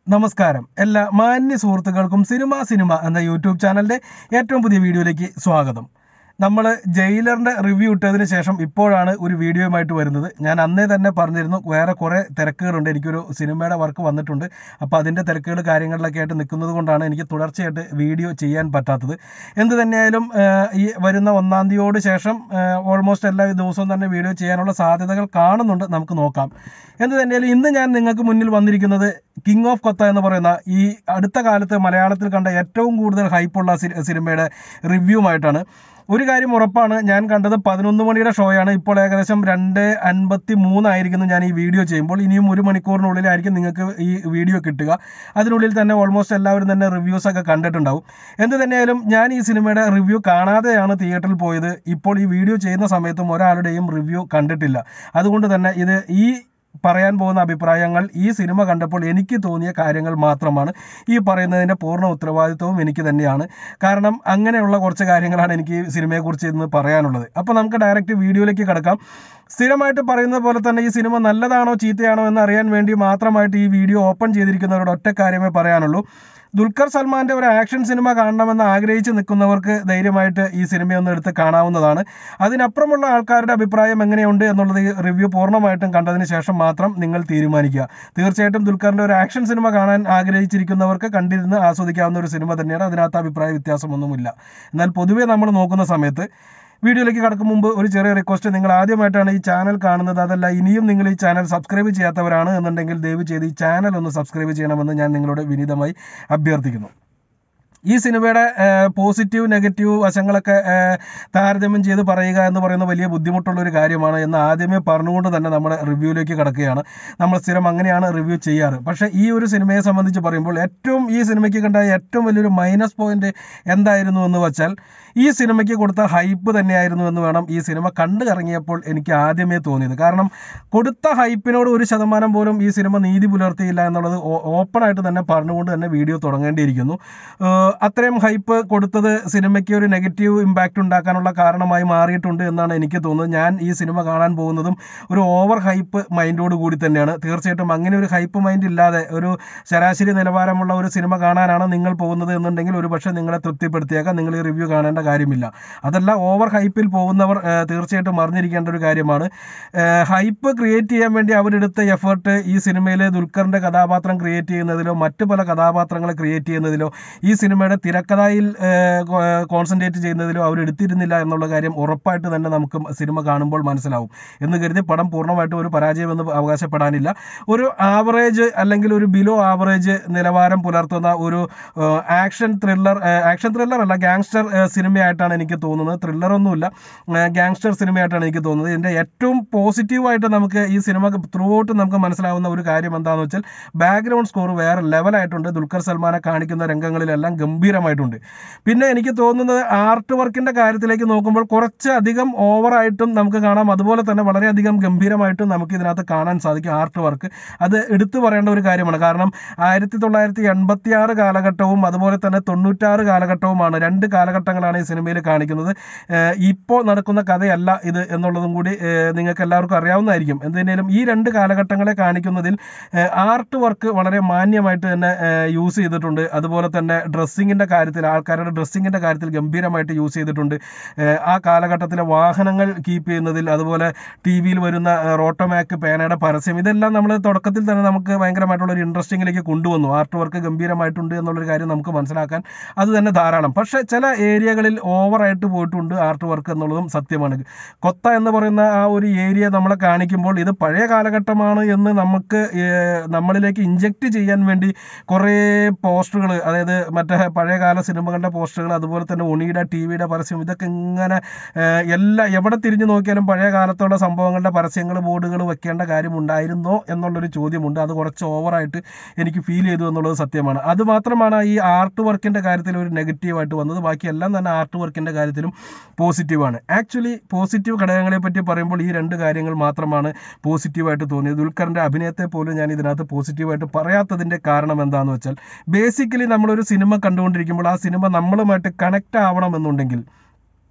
നമസ്കാരം എല്ലാ മാന്യ സുഹൃത്തുക്കൾക്കും സിനിമ സിനിമ എന്ന യൂട്യൂബ് ചാനലിന്റെ ഏറ്റവും പുതിയ വീഡിയോയിലേക്ക് സ്വാഗതം നമ്മൾ ജയിലറിന്റെ റിവ്യൂ ഇട്ടതിന് ശേഷം ഇപ്പോഴാണ് ഒരു വീഡിയോയുമായിട്ട് വരുന്നത് ഞാൻ അന്നേ തന്നെ പറഞ്ഞിരുന്നു വേറെ കുറേ തിരക്കുകളുണ്ട് എനിക്കൊരു സിനിമയുടെ വർക്ക് വന്നിട്ടുണ്ട് അപ്പോൾ അതിൻ്റെ തിരക്കുകൾ കാര്യങ്ങളിലൊക്കെ ആയിട്ട് നിൽക്കുന്നത് കൊണ്ടാണ് എനിക്ക് തുടർച്ചയായിട്ട് വീഡിയോ ചെയ്യാൻ പറ്റാത്തത് എന്ത് തന്നെയായാലും ആഹ്, ഈ വരുന്ന ഒന്നാം തീയതിയോട് ശേഷം ഓൾമോസ്റ്റ് എല്ലാ ദിവസവും തന്നെ വീഡിയോ ചെയ്യാനുള്ള സാധ്യതകൾ കാണുന്നുണ്ട് നമുക്ക് നോക്കാം എന്ത് തന്നെയായാലും ഇന്ന് ഞാൻ നിങ്ങൾക്ക് മുന്നിൽ വന്നിരിക്കുന്നത് കിങ് ഓഫ് കൊത്ത എന്ന് പറയുന്ന ഈ അടുത്ത കാലത്ത് മലയാളത്തിൽ കണ്ട ഏറ്റവും കൂടുതൽ ഹൈപ്പുള്ള സി- സിനിമയുടെ റിവ്യൂമായിട്ടാണ് ഒരു കാര്യം ഉറപ്പാണ് ഞാൻ കണ്ടത് പതിനൊന്ന് മണിയുടെ ഷോയാണ് ഇപ്പോൾ ഏകദേശം രണ്ട് അൻപത്തി മൂന്നായിരിക്കുന്നു ഞാൻ ഈ വീഡിയോ ചെയ്യുമ്പോൾ ഇനിയും ഒരു മണിക്കൂറിനുള്ളിലായിരിക്കും നിങ്ങൾക്ക് ഈ വീഡിയോ കിട്ടുക അതിനുള്ളിൽ തന്നെ ഓൾമോസ്റ്റ് എല്ലാവരും തന്നെ റിവ്യൂസ് ഒക്കെ കണ്ടിട്ടുണ്ടാവും എന്ത് തന്നെയായാലും ഞാൻ ഈ സിനിമയുടെ റിവ്യൂ കാണാതെയാണ് തിയേറ്ററിൽ പോയത് ഇപ്പോൾ ഈ വീഡിയോ ചെയ്യുന്ന സമയത്തും ഒരാളുടെയും റിവ്യൂ കണ്ടിട്ടില്ല അതുകൊണ്ട് തന്നെ ഇത് ഈ പറയാൻ പോകുന്ന അഭിപ്രായങ്ങൾ ഈ സിനിമ കണ്ടപ്പോൾ എനിക്ക് തോന്നിയ കാര്യങ്ങൾ മാത്രമാണ് ഈ പറയുന്നതിൻ്റെ പൂർണ്ണ ഉത്തരവാദിത്വവും എനിക്ക് തന്നെയാണ് കാരണം അങ്ങനെയുള്ള കുറച്ച് കാര്യങ്ങളാണ് എനിക്ക് ഈ സിനിമയെക്കുറിച്ച് ഇന്ന് പറയാനുള്ളത് അപ്പോൾ നമുക്ക് ഡയറക്റ്റ് വീഡിയോയിലേക്ക് കിടക്കാം സ്ഥിരമായിട്ട് പറയുന്നത് പോലെ തന്നെ ഈ സിനിമ നല്ലതാണോ ചീത്തയാണോ എന്ന് അറിയാൻ വേണ്ടി മാത്രമായിട്ട് ഈ വീഡിയോ ഓപ്പൺ ചെയ്തിരിക്കുന്നവരോട് ഒറ്റ കാര്യമേ പറയാനുള്ളൂ ദുൽഖർ സൽമാന്റെ ഒരു ആക്ഷൻ സിനിമ കാണണമെന്ന് ആഗ്രഹിച്ച് നിൽക്കുന്നവർക്ക് ധൈര്യമായിട്ട് ഈ സിനിമയൊന്ന് എടുത്ത് കാണാവുന്നതാണ് അതിനപ്പുറമുള്ള ആൾക്കാരുടെ അഭിപ്രായം എങ്ങനെയുണ്ട് എന്നുള്ളത് ഈ റിവ്യൂ പൂർണ്ണമായിട്ടും കണ്ടതിന് ശേഷം മാത്രം നിങ്ങൾ തീരുമാനിക്കുക തീർച്ചയായിട്ടും ദുൽഖറിന്റെ ഒരു ആക്ഷൻ സിനിമ കാണാൻ ആഗ്രഹിച്ചിരിക്കുന്നവർക്ക് കണ്ടിരുന്ന് ആസ്വദിക്കാവുന്ന ഒരു സിനിമ തന്നെയാണ് അതിനകത്ത് അഭിപ്രായ വ്യത്യാസമൊന്നുമില്ല എന്നാൽ പൊതുവേ നമ്മൾ നോക്കുന്ന സമയത്ത് വീഡിയോയിലേക്ക് കടക്കും മുമ്പ് ഒരു ചെറിയ റിക്വസ്റ്റ് നിങ്ങൾ ആദ്യമായിട്ടാണ് ഈ ചാനൽ കാണുന്നത് അതല്ല ഇനിയും നിങ്ങൾ ഈ ചാനൽ സബ്സ്ക്രൈബ് ചെയ്യാത്തവരാണ് എന്നുണ്ടെങ്കിൽ ദയവ് ചെയ്ത് ഈ ചാനൽ ഒന്ന് സബ്സ്ക്രൈബ് ചെയ്യണമെന്ന് ഞാൻ നിങ്ങളോട് വിനീതമായി അഭ്യർത്ഥിക്കുന്നു ഈ സിനിമയുടെ പോസിറ്റീവ് നെഗറ്റീവ് വശങ്ങളൊക്കെ ഏഹ്, താരതമ്യം ചെയ്ത് പറയുക എന്ന് പറയുന്ന വലിയ ബുദ്ധിമുട്ടുള്ള ഒരു കാര്യമാണ് എന്ന് ആദ്യമേ പറഞ്ഞുകൊണ്ട് തന്നെ നമ്മുടെ റിവ്യൂയിലേക്ക് കടക്കുകയാണ് നമ്മൾ സ്ഥിരം അങ്ങനെയാണ് റിവ്യൂ ചെയ്യാറ് പക്ഷേ ഈ ഒരു സിനിമയെ സംബന്ധിച്ച് പറയുമ്പോൾ ഏറ്റവും ഈ സിനിമയ്ക്ക് കണ്ട ഏറ്റവും വലിയൊരു മൈനസ് പോയിന്റ് എന്തായിരുന്നു എന്ന് വെച്ചാൽ ഈ സിനിമയ്ക്ക് കൊടുത്ത ഹൈപ്പ് തന്നെയായിരുന്നു എന്ന് വേണം ഈ സിനിമ കണ്ടു ഇറങ്ങിയപ്പോൾ എനിക്ക് ആദ്യമേ തോന്നിയത് കാരണം കൊടുത്ത ഹൈപ്പിനോട് ഒരു ശതമാനം പോലും ഈ സിനിമ നീതി പുലർത്തിയില്ല എന്നുള്ളത് ഓപ്പൺ ആയിട്ട് തന്നെ പറഞ്ഞുകൊണ്ട് തന്നെ വീഡിയോ തുടങ്ങേണ്ടിയിരിക്കുന്നു ഏഹ് അത്രയും ഹൈപ്പ് കൊടുത്തത് സിനിമയ്ക്ക് ഒരു നെഗറ്റീവ് ഇമ്പാക്റ്റ് ഉണ്ടാക്കാനുള്ള കാരണമായി മാറിയിട്ടുണ്ട് എന്നാണ് എനിക്ക് തോന്നുന്നത് ഞാൻ ഈ സിനിമ കാണാൻ പോകുന്നതും ഒരു ഓവർ ഹൈപ്പ് മൈൻഡോട് കൂടി തന്നെയാണ് തീർച്ചയായിട്ടും അങ്ങനെ ഒരു ഹൈപ്പ് മൈൻഡ് ഇല്ലാതെ ഒരു ശരാശരി നിലവാരമുള്ള ഒരു സിനിമ കാണാനാണ് നിങ്ങൾ പോകുന്നത് എന്നുണ്ടെങ്കിൽ ഒരു പക്ഷേ നിങ്ങളെ തൃപ്തിപ്പെടുത്തിയേക്കാം നിങ്ങൾ ഈ റിവ്യൂ കാണേണ്ട കാര്യമില്ല അതല്ല ഓവർ ഹൈപ്പിൽ പോകുന്നവർ ഏഹ് തീർച്ചയായിട്ടും അറിഞ്ഞിരിക്കേണ്ട ഒരു കാര്യമാണ് ഹൈപ്പ് ക്രിയേറ്റ് ചെയ്യാൻ വേണ്ടി അവരെടുത്ത എഫേർട്ട് ഈ സിനിമയിലെ ദുൽഖറിന്റെ കഥാപാത്രം ക്രിയേറ്റ് ചെയ്യുന്നതിലോ മറ്റു പല കഥാപാത്രങ്ങളെ ക്രിയേറ്റ് ചെയ്യുന്നതിലോ ഈ സിനിമയുടെ തിരക്കഥയിൽ കോൺസെൻട്രേറ്റ് ചെയ്യുന്നതിലോ അവർ എടുത്തിരുന്നില്ല എന്നുള്ള കാര്യം ഉറപ്പായിട്ട് തന്നെ നമുക്ക് സിനിമ കാണുമ്പോൾ മനസ്സിലാവും എന്ന് കരുതി പടം പൂർണ്ണമായിട്ടും ഒരു പരാജയമെന്ന് അവകാശപ്പെടാനില്ല ഒരു ആവറേജ് അല്ലെങ്കിൽ ഒരു ബിലോ ആവറേജ് നിലവാരം പുലർത്തുന്ന ഒരു ആക്ഷൻ ത്രില്ലർ ആക്ഷൻ ത്രില്ലർ അല്ല ഗാങ്സ്റ്റർ സിനിമയായിട്ടാണ് എനിക്ക് തോന്നുന്നത് ത്രില്ലർ ഒന്നുമില്ല ഗാങ്സ്റ്റർ സിനിമയായിട്ടാണ് എനിക്ക് തോന്നുന്നത് ഇതിന്റെ ഏറ്റവും പോസിറ്റീവായിട്ട് നമുക്ക് ഈ സിനിമ ത്രൂ ഔട്ട് നമുക്ക് മനസ്സിലാവുന്ന ഒരു കാര്യം എന്താണെന്ന് വെച്ചാൽ ബാക്ക്ഗ്രൗണ്ട് സ്കോർ വേറെ ലെവലായിട്ടുണ്ട് ദുൽഖർ സൽമാനെ കാണിക്കുന്ന രംഗങ്ങളിലെല്ലാം ഗംഭീരമായിട്ടുണ്ട് പിന്നെ എനിക്ക് തോന്നുന്നത് ആർട്ട് വർക്കിന്റെ കാര്യത്തിലേക്ക് നോക്കുമ്പോൾ കുറച്ച് അധികം ഓവറായിട്ടും നമുക്ക് കാണാം അതുപോലെ തന്നെ വളരെയധികം ഗംഭീരമായിട്ടും നമുക്ക് ഇതിനകത്ത് കാണാൻ സാധിക്കും ആർട്ട് വർക്ക് അത് എടുത്തു പറയേണ്ട ഒരു കാര്യമാണ് കാരണം ആയിരത്തി തൊള്ളായിരത്തി എൺപത്തി ആറ് കാലഘട്ടവും അതുപോലെ തന്നെ തൊണ്ണൂറ്റാറ് കാലഘട്ടവുമാണ് രണ്ട് കാലഘട്ടങ്ങളാണ് ഈ സിനിമയിൽ കാണിക്കുന്നത് ഏഹ് ഇപ്പോൾ നടക്കുന്ന കഥയല്ല ഇത് എന്നുള്ളതും കൂടി ഏഹ് നിങ്ങൾക്ക് എല്ലാവർക്കും അറിയാവുന്നതായിരിക്കും എന്തിനേലും ഈ രണ്ട് കാലഘട്ടങ്ങളെ കാണിക്കുന്നതിൽ ആർട്ട് വർക്ക് വളരെ മാന്യമായിട്ട് തന്നെ യൂസ് ചെയ്തിട്ടുണ്ട് അതുപോലെ തന്നെ ഡ്രസ്സിങ്ങിന്റെ കാര്യത്തിൽ ആൾക്കാരുടെ ഡ്രസ്സിങ്ങിന്റെ കാര്യത്തിൽ ഗംഭീരമായിട്ട് യൂസ് ചെയ്തിട്ടുണ്ട് ഏഹ് ആ കാലഘട്ടത്തിലെ വാഹനങ്ങൾ കീപ്പ് ചെയ്യുന്നതിൽ അതുപോലെ ടി വിയിൽ വരുന്ന റോട്ടോമാക്ക് പേനയുടെ പരസ്യം ഇതെല്ലാം നമ്മൾ തുടക്കത്തിൽ തന്നെ നമുക്ക് ഭയങ്കരമായിട്ടുള്ള ഒരു ഇൻട്രസ്റ്റിംഗിലേക്ക് കൊണ്ടുവന്നു ആർട്ട് വർക്ക് ഗംഭീരമായിട്ടുണ്ട് എന്നുള്ളൊരു കാര്യം നമുക്ക് മനസ്സിലാക്കാൻ അത് തന്നെ ധാരാളം പക്ഷേ ചില ഏരിയകളിൽ ഓവറായിട്ട് പോയിട്ടുണ്ട് ആർട്ട് വർക്ക് എന്നുള്ളതും സത്യമാണ് കൊത്ത എന്ന് പറയുന്ന ആ ഒരു ഏരിയ നമ്മളെ കാണിക്കുമ്പോൾ ഇത് പഴയ കാലഘട്ടമാണ് എന്ന് നമുക്ക് ഏഹ്, നമ്മളിലേക്ക് ഇഞ്ചക്ട് ചെയ്യാൻ വേണ്ടി കുറേ പോസ്റ്ററുകൾ അതായത് മറ്റേ പഴയകാല സിനിമകളുടെ പോസ്റ്ററുകൾ അതുപോലെ തന്നെ ഒണിയുടെ ടി വിയുടെ പരസ്യം ഇതൊക്കെ ഇങ്ങനെ ഏഹ്, എല്ലാ എവിടെ തിരിഞ്ഞു നോക്കിയാലും പഴയ കാലത്തുള്ള സംഭവങ്ങളുടെ പരസ്യങ്ങൾ ബോർഡുകൾ വെക്കേണ്ട കാര്യം ഉണ്ടായിരുന്നോ എന്നുള്ളൊരു ചോദ്യമുണ്ട് അത് കുറച്ച് ഓവറായിട്ട് എനിക്ക് ഫീൽ ചെയ്തു എന്നുള്ളത് സത്യമാണ് അത് മാത്രമാണ് ഈ ആർട്ട് വർക്കിന്റെ കാര്യത്തിൽ ഒരു നെഗറ്റീവായിട്ട് വന്നത് ബാക്കി എല്ലാം തന്നെ ആർട്ട് വർക്കിന്റെ കാര്യത്തിലും പോസിറ്റീവാണ് ആക്ച്വലി പോസിറ്റീവ് ഘടകങ്ങളെ പറ്റി പറയുമ്പോൾ ഈ രണ്ട് കാര്യങ്ങൾ മാത്രമാണ് പോസിറ്റീവായിട്ട് തോന്നിയത് ദുൽഖറിന്റെ അഭിനയത്തെ പോലും ഞാൻ ഇതിനകത്ത് പോസിറ്റീവായിട്ട് പറയാത്തതിന്റെ കാരണം എന്താണെന്ന് വെച്ചാൽ ബേസിക്കലി നമ്മളൊരു സിനിമ കണ്ടുകൊണ്ടിരിക്കുമ്പോൾ ആ സിനിമ നമ്മളുമായിട്ട് കണക്ട് ആവണമെന്നുണ്ടെങ്കിൽ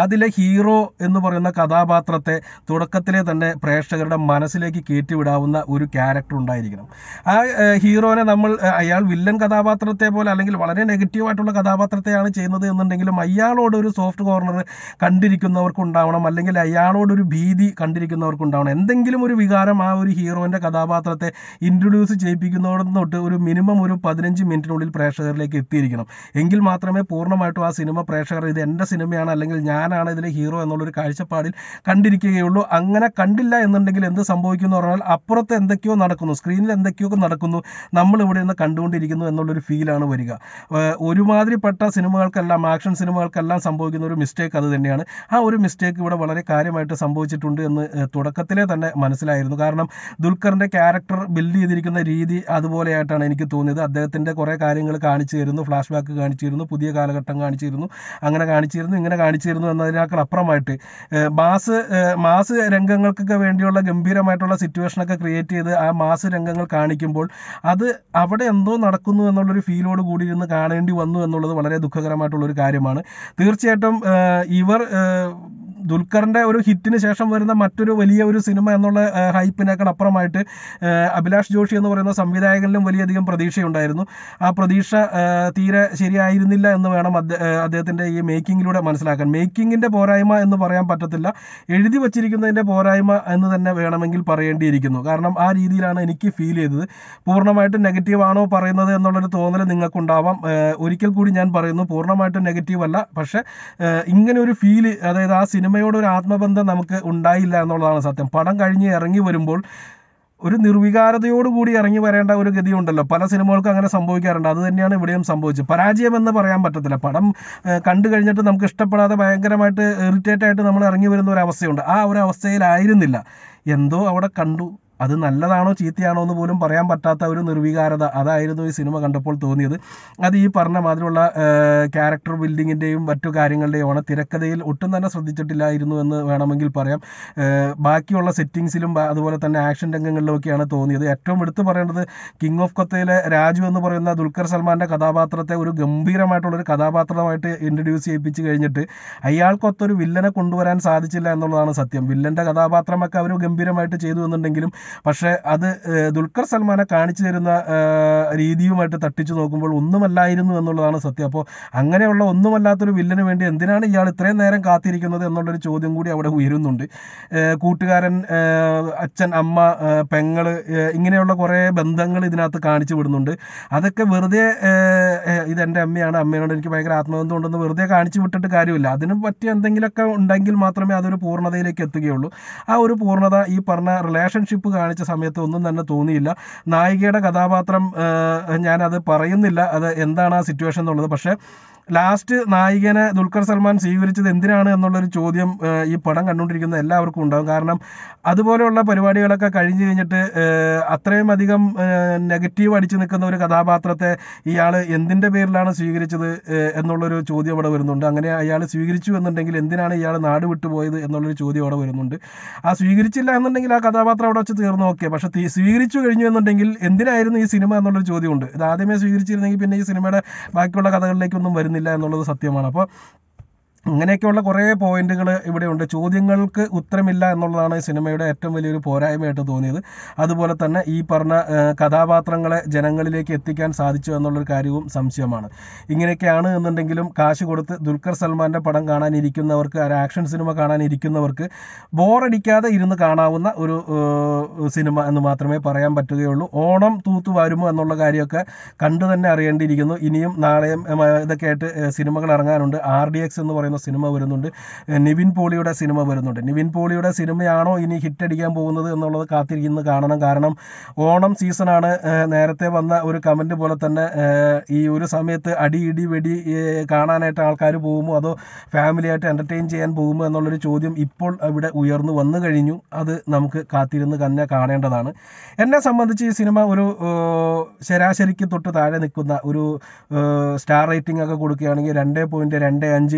അതിലെ ഹീറോ എന്ന് പറയുന്ന കഥാപാത്രത്തെ തുടക്കത്തിലെ തന്നെ പ്രേക്ഷകരുടെ മനസ്സിലേക്ക് കയറ്റിവിടാവുന്ന ഒരു ക്യാരക്ടർ ഉണ്ടായിരിക്കണം ആ ഏഹ്, ഹീറോനെ നമ്മൾ ഏഹ്, അയാൾ വില്ലൻ കഥാപാത്രത്തെ പോലെ അല്ലെങ്കിൽ വളരെ നെഗറ്റീവായിട്ടുള്ള കഥാപാത്രത്തെയാണ് ചെയ്യുന്നത് എന്നുണ്ടെങ്കിലും അയാളോട് ഒരു സോഫ്റ്റ് കോർണർ കണ്ടിരിക്കുന്നവർക്ക് ഉണ്ടാവണം അല്ലെങ്കിൽ അയാളോട് ഒരു ഭീതി കണ്ടിരിക്കുന്നവർക്ക് ഉണ്ടാവണം എന്തെങ്കിലും ഒരു വികാരം ആ ഒരു ഹീറോന്റെ കഥാപാത്രത്തെ ഇൻട്രൊഡ്യൂസ് ചെയ്യിപ്പിക്കുന്നതോട് തൊട്ട് ഒരു മിനിമം ഒരു പതിനഞ്ച് മിനിറ്റിനുള്ളിൽ പ്രേക്ഷകരിലേക്ക് എത്തിയിരിക്കണം എങ്കിൽ മാത്രമേ പൂർണ്ണമായിട്ടും ആ സിനിമ പ്രേക്ഷകർ ഇത് എൻ്റെ സിനിമയാണ് അല്ലെങ്കിൽ ഞാനാണ് ഇതിലെ ഹീറോ എന്നുള്ളൊരു കാഴ്ചപ്പാടിൽ കണ്ടിരിക്കുകയുള്ളൂ അങ്ങനെ കണ്ടില്ല എന്നുണ്ടെങ്കിൽ എന്ത് സംഭവിക്കും എന്ന് പറഞ്ഞാൽ അപ്പുറത്ത് എന്തൊക്കെയോ നടക്കുന്നു സ്ക്രീനിൽ എന്തൊക്കെയോ നടക്കുന്നു നമ്മൾ ഇവിടെ നിന്ന് കണ്ടുകൊണ്ടിരിക്കുന്നു എന്നുള്ളൊരു ഫീലാണ് വരിക ഏഹ് ഒരുമാതിരിപ്പെട്ട സിനിമകൾക്കെല്ലാം ആക്ഷൻ സിനിമകൾക്കെല്ലാം സംഭവിക്കുന്ന ഒരു മിസ്റ്റേക്ക് അത് തന്നെയാണ് ആ ഒരു മിസ്റ്റേക്ക് ഇവിടെ വളരെ കാര്യമായിട്ട് സംഭവിച്ചിട്ടുണ്ട് എന്ന് ഏഹ് തുടക്കത്തിലെ തന്നെ മനസ്സിലായിരുന്നു കാരണം ദുൽഖറിന്റെ ക്യാരക്ടർ ബിൽഡ് ചെയ്തിരിക്കുന്ന രീതി അതുപോലെയായിട്ടാണ് എനിക്ക് തോന്നിയത് അദ്ദേഹത്തിന്റെ കുറെ കാര്യങ്ങൾ കാണിച്ചു തരുന്നു ഫ്ലാഷ് ബാക്ക് കാണിച്ചു തരുന്നു പുതിയ കാലഘട്ടം കാണിച്ചു തരുന്നു അങ്ങനെ കാണിച്ചു തരുന്നു ഇങ്ങനെ കാണിച്ചു തരുന്നു എന്നതിനേക്കാൾ അപ്പുറമായിട്ട് ഏഹ് മാസ് ഏഹ് മാസ് രംഗങ്ങൾക്കൊക്കെ വേണ്ടിയുള്ള ഗംഭീരമായിട്ടുള്ള സിറ്റുവേഷനൊക്കെ ക്രിയേറ്റ് ചെയ്ത് ആ മാസ് രംഗങ്ങൾ കാണിക്കുമ്പോൾ അത് അവിടെ എന്തോ നടക്കുന്നു എന്നുള്ളൊരു ഫീലോട് കൂടി ഇരുന്ന് കാണേണ്ടി വന്നു എന്നുള്ളത് വളരെ ദുഃഖകരമായിട്ടുള്ള ഒരു കാര്യമാണ് തീർച്ചയായിട്ടും ഏഹ് ഇവർ ഏഹ് ദുൽഖറിന്റെ ഒരു ഹിറ്റിന് ശേഷം വരുന്ന മറ്റൊരു വലിയ ഒരു സിനിമ എന്നുള്ള ഏഹ് ഹൈപ്പിനേക്കാൾ അപ്പുറമായിട്ട് ഏഹ് അഭിലാഷ് ജോഷി എന്ന് പറയുന്ന സംവിധായകനിലും വലിയധികം പ്രതീക്ഷയുണ്ടായിരുന്നു ആ പ്രതീക്ഷ ഏഹ് തീരെ ശരിയായിരുന്നില്ല എന്ന് വേണം അദ്ദേ- ഏഹ് അദ്ദേഹത്തിന്റെ ഈ മേക്കിങ്ങിലൂടെ മനസ്സിലാക്കാൻ മേക്കിങ്ങിന്റെ പോരായ്മ എന്ന് പറയാൻ പറ്റത്തില്ല എഴുതി വച്ചിരിക്കുന്നതിന്റെ പോരായ്മ എന്ന് തന്നെ വേണമെങ്കിൽ പറയേണ്ടിയിരിക്കുന്നു കാരണം ആ രീതിയിലാണ് എനിക്ക് ഫീൽ ചെയ്തത് പൂർണ്ണമായിട്ടും നെഗറ്റീവ് ആണോ പറയുന്നത് എന്നുള്ളൊരു തോന്നൽ നിങ്ങൾക്കുണ്ടാവാം ഏഹ് ഒരിക്കൽ കൂടി ഞാൻ പറയുന്നു പൂർണ്ണമായിട്ടും നെഗറ്റീവ് അല്ല പക്ഷെ ഏഹ് ഇങ്ങനെ ഒരു ഫീല് അതായത് ആ സിനിമയോട് ഒരു ആത്മബന്ധം നമുക്ക് ഉണ്ടായില്ല എന്നുള്ളതാണ് സത്യം പടം കഴിഞ്ഞ് ഇറങ്ങി വരുമ്പോൾ ഒരു നിർവികാരതയോടുകൂടി ഇറങ്ങി വരേണ്ട ഒരു ഗതിയുണ്ടല്ലോ പല സിനിമകൾക്കും അങ്ങനെ സംഭവിക്കാറുണ്ട് അത് തന്നെയാണ് ഇവിടെയും സംഭവിച്ചത് പരാജയം എന്ന് പറയാൻ പറ്റത്തില്ല പടം ഏഹ്, കണ്ടു കഴിഞ്ഞിട്ട് നമുക്ക് ഇഷ്ടപ്പെടാതെ ഭയങ്കരമായിട്ട് ഇറിറ്റേറ്റ് ആയിട്ട് നമ്മൾ ഇറങ്ങി വരുന്ന ഒരു അവസ്ഥയുണ്ട് ആ ഒരു അവസ്ഥയിലായിരുന്നില്ല എന്തോ അവിടെ കണ്ടു അത് നല്ലതാണോ ചീത്തയാണോ എന്ന് പോലും പറയാൻ പറ്റാത്ത ഒരു നിർവികാരത അതായിരുന്നു ഈ സിനിമ കണ്ടപ്പോൾ തോന്നിയത് അത് ഈ പറഞ്ഞ മാതിരിയുള്ള ക്യാരക്ടർ ബിൽഡിങ്ങിൻ്റെയും മറ്റു കാര്യങ്ങളുടെയും ആണ് തിരക്കഥയിൽ ഒട്ടും തന്നെ ശ്രദ്ധിച്ചിട്ടില്ലായിരുന്നു എന്ന് വേണമെങ്കിൽ പറയാം ഏഹ് ബാക്കിയുള്ള സെറ്റിങ്സിലും ബ- അതുപോലെ തന്നെ ആക്ഷൻ രംഗങ്ങളിലുമൊക്കെയാണ് തോന്നിയത് ഏറ്റവും എടുത്തു പറയേണ്ടത് കിങ് ഓഫ് കൊത്തയിലെ രാജു എന്ന് പറയുന്ന ദുൽഖർ സൽമാന്റെ കഥാപാത്രത്തെ ഒരു ഗംഭീരമായിട്ടുള്ള ഒരു കഥാപാത്രമായിട്ട് ഇൻട്രൊഡ്യൂസ് ചെയ്യിപ്പിച്ച് കഴിഞ്ഞിട്ട് അയാൾക്കൊത്തൊരു വില്ലനെ കൊണ്ടുവരാൻ സാധിച്ചില്ല എന്നുള്ളതാണ് സത്യം വില്ലന്റെ കഥാപാത്രമൊക്കെ അവർ ഗംഭീരമായിട്ട് ചെയ്തു എന്നുണ്ടെങ്കിലും പക്ഷേ അത് ഏഹ്, ദുൽഖർ സൽമാനെ കാണിച്ചു തരുന്ന ഏഹ്, രീതിയുമായിട്ട് തട്ടിച്ചു നോക്കുമ്പോൾ ഒന്നുമല്ലായിരുന്നു എന്നുള്ളതാണ് സത്യം അപ്പോൾ അങ്ങനെയുള്ള ഒന്നുമല്ലാത്തൊരു വില്ലന് വേണ്ടി എന്തിനാണ് ഇയാൾ ഇത്രയും നേരം കാത്തിരിക്കുന്നത് എന്നുള്ളൊരു ചോദ്യം കൂടി അവിടെ ഉയരുന്നുണ്ട് ഏഹ്, കൂട്ടുകാരൻ ഏഹ്, അച്ഛൻ അമ്മ ഏഹ്, പെങ്ങള് ഏഹ്, ഇങ്ങനെയുള്ള കുറേ ബന്ധങ്ങൾ ഇതിനകത്ത് കാണിച്ചു വിടുന്നുണ്ട് അതൊക്കെ വെറുതെ ഏഹ്, ഏഹ്, ഇതെൻ്റെ അമ്മയാണ് അമ്മയോട് എനിക്ക് ഭയങ്കര ആത്മബന്ധം ഉണ്ടെന്ന് വെറുതെ കാണിച്ചു വിട്ടിട്ട് കാര്യമില്ല അതിന് പറ്റിയ എന്തെങ്കിലുമൊക്കെ ഉണ്ടെങ്കിൽ മാത്രമേ അതൊരു പൂർണ്ണതയിലേക്ക് എത്തുകയുള്ളൂ ആ ഒരു പൂർണ്ണത ഈ പറഞ്ഞ റിലേഷൻഷിപ്പ് കാണിച്ച സമയത്ത് ഒന്നും തന്നെ തോന്നിയില്ല നായികയുടെ കഥാപാത്രം ഏഹ്, ഞാനത് പറയുന്നില്ല അത് എന്താണ് ആ സിറ്റുവേഷൻ എന്നുള്ളത് പക്ഷേ ലാസ്റ്റ് നായികനെ ദുൽഖർ സൽമാൻ സ്വീകരിച്ചത് എന്തിനാണ് എന്നുള്ളൊരു ചോദ്യം ഏഹ്, ഈ പടം കണ്ടുകൊണ്ടിരിക്കുന്ന എല്ലാവർക്കും ഉണ്ടാകും കാരണം അതുപോലെയുള്ള പരിപാടികളൊക്കെ കഴിഞ്ഞ് കഴിഞ്ഞിട്ട് ഏഹ്, അത്രയും അധികം നെഗറ്റീവ് അടിച്ചു നിൽക്കുന്ന ഒരു കഥാപാത്രത്തെ ഇയാൾ എന്തിൻ്റെ പേരിലാണ് സ്വീകരിച്ചത് ഏഹ്, എന്നുള്ളൊരു ചോദ്യം അവിടെ വരുന്നുണ്ട് അങ്ങനെ അയാൾ സ്വീകരിച്ചു എന്നുണ്ടെങ്കിൽ എന്തിനാണ് ഇയാൾ നാട് വിട്ടുപോയത് എന്നുള്ളൊരു ചോദ്യം അവിടെ വരുന്നുണ്ട് ആ സ്വീകരിച്ചില്ല എന്നുണ്ടെങ്കിൽ ആ കഥാപാത്രം അവിടെ വെച്ച് തീർന്നു ഓക്കെ പക്ഷെ തീ- സ്വീകരിച്ചു കഴിഞ്ഞു എന്നുണ്ടെങ്കിൽ എന്തിനായിരുന്നു ഈ സിനിമ എന്നുള്ളൊരു ചോദ്യമുണ്ട് ഇത് ആദ്യമേ സ്വീകരിച്ചിരുന്നെങ്കിൽ പിന്നെ ഈ സിനിമയുടെ ബാക്കിയുള്ള കഥകളിലേക്കൊന്നും വരുന്നില്ല എന്നുള്ളത് സത്യമാണ് അപ്പോൾ അങ്ങനെയൊക്കെയുള്ള കുറേ പോയിന്റുകൾ ഇവിടെയുണ്ട് ചോദ്യങ്ങൾക്ക് ഉത്തരമില്ല എന്നുള്ളതാണ് ഈ സിനിമയുടെ ഏറ്റവും വലിയൊരു പോരായ്മയായിട്ട് തോന്നിയത് അതുപോലെ തന്നെ ഈ പറഞ്ഞ ആ, കഥാപാത്രങ്ങളെ ജനങ്ങളിലേക്ക് എത്തിക്കാൻ സാധിച്ചു എന്നുള്ളൊരു കാര്യവും സംശയമാണ് ഇങ്ങനെയൊക്കെയാണ് എന്നുണ്ടെങ്കിലും കാശ് കൊടുത്ത് ദുൽഖർ സൽമാന്റെ പടം കാണാനിരിക്കുന്നവർക്ക് ഒരു ആക്ഷൻ സിനിമ കാണാനിരിക്കുന്നവർക്ക് ബോറടിക്കാതെ ഇരുന്ന് കാണാവുന്ന ഒരു ആ, സിനിമ എന്ന് മാത്രമേ പറയാൻ പറ്റുകയുള്ളൂ ഓണം തൂത്തു വരുമോ എന്നുള്ള കാര്യമൊക്കെ കണ്ടു തന്നെ അറിയേണ്ടിയിരിക്കുന്നു ഇനിയും നാളെയും ഉം, ഇതൊക്കെ ആയിട്ട് ഏഹ്, സിനിമകൾ ഇറങ്ങാനുണ്ട് ആർ ഡി എക്സ് എന്ന് പറയുന്ന സിനിമ വരുന്നുണ്ട് ഏഹ്, നിവിൻ പോളിയുടെ സിനിമ വരുന്നുണ്ട് നിവിൻ പോളിയുടെ സിനിമയാണോ ഇനി ഹിറ്റ് അടിക്കാൻ പോകുന്നത് എന്നുള്ളത് കാത്തിരിക്കുന്ന കാണണം കാരണം ഓണം സീസണാണ് ഏഹ്, നേരത്തെ വന്ന ഒരു കമന്റ് പോലെ തന്നെ ഏഹ്, ഈ ഒരു സമയത്ത് അടി ഇടി വെടി ഏഹ്, കാണാനായിട്ട് ആൾക്കാർ പോകുമോ അതോ ഫാമിലി ആയിട്ട് എന്റർടൈൻ ചെയ്യാൻ പോകുമോ എന്നുള്ളൊരു ചോദ്യം ഇപ്പോൾ ഇവിടെ ഉയർന്നു വന്നു കഴിഞ്ഞു അത് നമുക്ക് കാത്തിരുന്ന് തന്നെ കാണേണ്ടതാണ് എന്നെ സംബന്ധിച്ച് ഈ സിനിമ ഒരു ഏഹ്, ശരാശരിക്ക് തൊട്ട് താഴെ നിൽക്കുന്ന ഒരു ഏഹ്, സ്റ്റാർ റേറ്റിംഗ് ഒക്കെ കൊടുക്കുകയാണെങ്കിൽ രണ്ട് പോയിന്റ് രണ്ട് അഞ്ച് എന്നൊക്കെ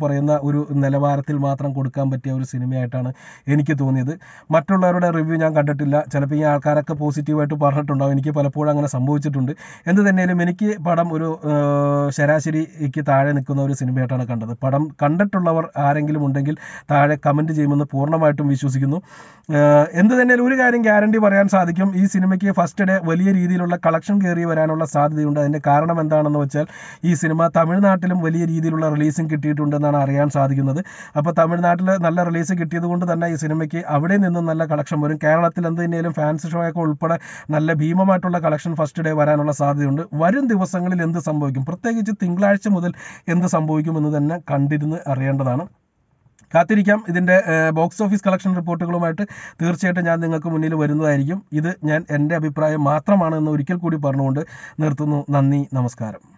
പറയുന്ന ഒരു നിലവാരത്തിൽ മാത്രം കൊടുക്കാൻ പറ്റിയ ഒരു സിനിമയായിട്ടാണ് എനിക്ക് തോന്നിയത് മറ്റുള്ളവരുടെ റിവ്യൂ ഞാൻ കണ്ടിട്ടില്ല ചിലപ്പോൾ ഈ ആൾക്കാരൊക്കെ പോസിറ്റീവായിട്ട് പറഞ്ഞിട്ടുണ്ടാവും എനിക്ക് പലപ്പോഴും അങ്ങനെ സംഭവിച്ചിട്ടുണ്ട് എന്ത് തന്നെയാലും എനിക്ക് പടം ഒരു ആ, ശരാശരിക്ക് താഴെ നിൽക്കുന്ന ഒരു സിനിമയായിട്ടാണ് കണ്ടത് പടം കണ്ടിട്ടുള്ളവർ ആരെങ്കിലും ഉണ്ടെങ്കിൽ താഴെ കമൻറ്റ് ചെയ്യുമെന്ന് പൂർണ്ണമായിട്ടും വിശ്വസിക്കുന്നു ആ, എന്ത് തന്നെയാലും ഒരു കാര്യം ഗ്യാരണ്ടി പറയാൻ സാധിക്കും ഈ സിനിമയ്ക്ക് ഫസ്റ്റ് ഡേ വലിയ രീതിയിലുള്ള കളക്ഷൻ കയറി വരാനുള്ള സാധ്യതയുണ്ട് അതിൻ്റെ കാരണം എന്താണെന്ന് വെച്ചാൽ ഈ സിനിമ തമിഴ്നാട്ടിലും വലിയ രീതിയിലുള്ള റിലീസിങ് കിട്ടിയിട്ടുണ്ടെന്നാണ് അറിയാൻ സാധിക്കുന്നത് അപ്പോൾ തമിഴ്നാട്ടിൽ നല്ല റിലീസ് കിട്ടിയത് കൊണ്ട് തന്നെ ഈ സിനിമയ്ക്ക് അവിടെ നിന്നും നല്ല കളക്ഷൻ വരും കേരളത്തിൽ എന്ത് തന്നെയാലും ഫാൻസ് ഷോ ഒക്കെ ഉൾപ്പെടെ നല്ല ഭീമമായിട്ടുള്ള കളക്ഷൻ ഫസ്റ്റ് ഡേ വരാനുള്ള സാധ്യതയുണ്ട് വരും ദിവസങ്ങളിൽ എന്ത് സംഭവിക്കും പ്രത്യേകിച്ച് തിങ്കളാഴ്ച മുതൽ എന്ത് സംഭവിക്കുമെന്ന് തന്നെ കണ്ടിരുന്ന് അറിയേണ്ടതാണ് കാത്തിരിക്കാം ഇതിൻ്റെ ബോക്സ് ഓഫീസ് കളക്ഷൻ റിപ്പോർട്ടുകളുമായിട്ട് തീർച്ചയായിട്ടും ഞാൻ നിങ്ങൾക്ക് മുന്നിൽ വരുന്നതായിരിക്കും ഇത് ഞാൻ എൻ്റെ അഭിപ്രായം മാത്രമാണെന്ന് ഒരിക്കൽ കൂടി പറഞ്ഞുകൊണ്ട് നിർത്തുന്നു നന്ദി നമസ്കാരം